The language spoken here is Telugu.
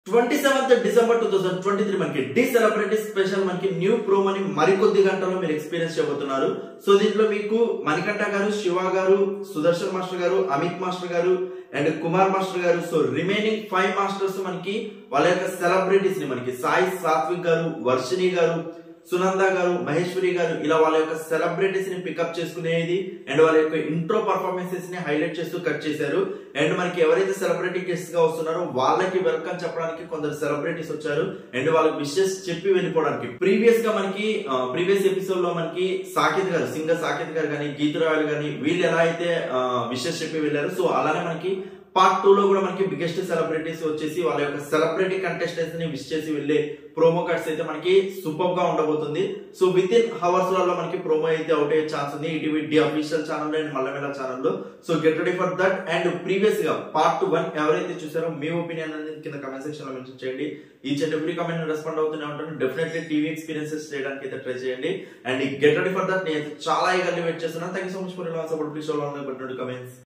twenty seventh December two thousand twenty three మనకి డి సెలబ్రిటీ స్పెషల్ మనకి న్యూ ప్రోమ్ అని మరికొద్ది గంటల్లో మీరు ఎక్స్పీరియన్స్ చేయబోతున్నారు సో దీంట్లో మీకు మణికంఠ గారు శివ గారు సుదర్శన్ మాస్టర్ గారు అమిత్ మాస్టర్ గారు అండ్ కుమార్ మాస్టర్ గారు సో రిమైనింగ్ ఫైవ్ మాస్టర్స్ మనకి వాళ్ళ యొక్క సెలబ్రిటీస్ ని మనకి సాయి సాత్విక్ గారు వర్షిణి గారు సునంద గారు మహేశ్వరి గారు ఇలా వాళ్ళ యొక్క సెలబ్రిటీస్ ని పికప్ చేసుకునేది అండ్ వాళ్ళ యొక్క ఇంట్రో పర్ఫార్మెన్సెస్ ని హైలైట్ చేస్తూ కట్ చేశారు అండ్ మనకి ఎవరైతే సెలబ్రిటీ గెస్ట్ గా వస్తున్నారో వాళ్ళకి వెల్కమ్ చెప్పడానికి కొందరు సెలబ్రిటీస్ వచ్చారు అండ్ వాళ్ళకి విషెస్ చెప్పి వెళ్ళిపోవడానికి ప్రీవియస్ గా మనకి ప్రీవియస్ ఎపిసోడ్ లో మనకి సాకేత్ గారు సింగర్ సాకేత్ గారు కానీ గీతురాయలు కానీ వీళ్ళు ఎలా అయితే విషెస్ చెప్పి వెళ్ళారు సో అలానే మనకి పార్ట్ టూ లో కూడా మనకి బిగ్గెస్ట్ సెలబ్రిటీస్ వచ్చేసి వాళ్ళ యొక్క సెలబ్రిటీ కంటెస్టెంట్స్ ని విష్ చేసి వెళ్ళే ప్రోమో కార్డ్స్ అయితే మనకి సూపర్ గా ఉండబోతుంది సో విత్ ఇన్ హవర్స్ లలో మనకి ప్రోమో అయితే అవుట్ అయ్యే ఛాన్స్ ఉంది ETV the official channel and Mallemalla channel so get ready for that and previous గా పార్ట్ వన్ ఎవరైతే చూసారో మీ ఒపీనియన్ అనేది కింద కమెంట్ సెక్షన్ లో మెన్షన్ చేయండి each and every comment respond అవుతూనే ఉంటాను డెఫినెట్లీ టీవీ ఎక్స్పీరియన్సెస్ చేయడానికి అయితే ట్రై చేయండి and get ready for that నేను చాలా ఈగర్లీ వెయిట్ చేస్తున్నాను thank you so much for support please comments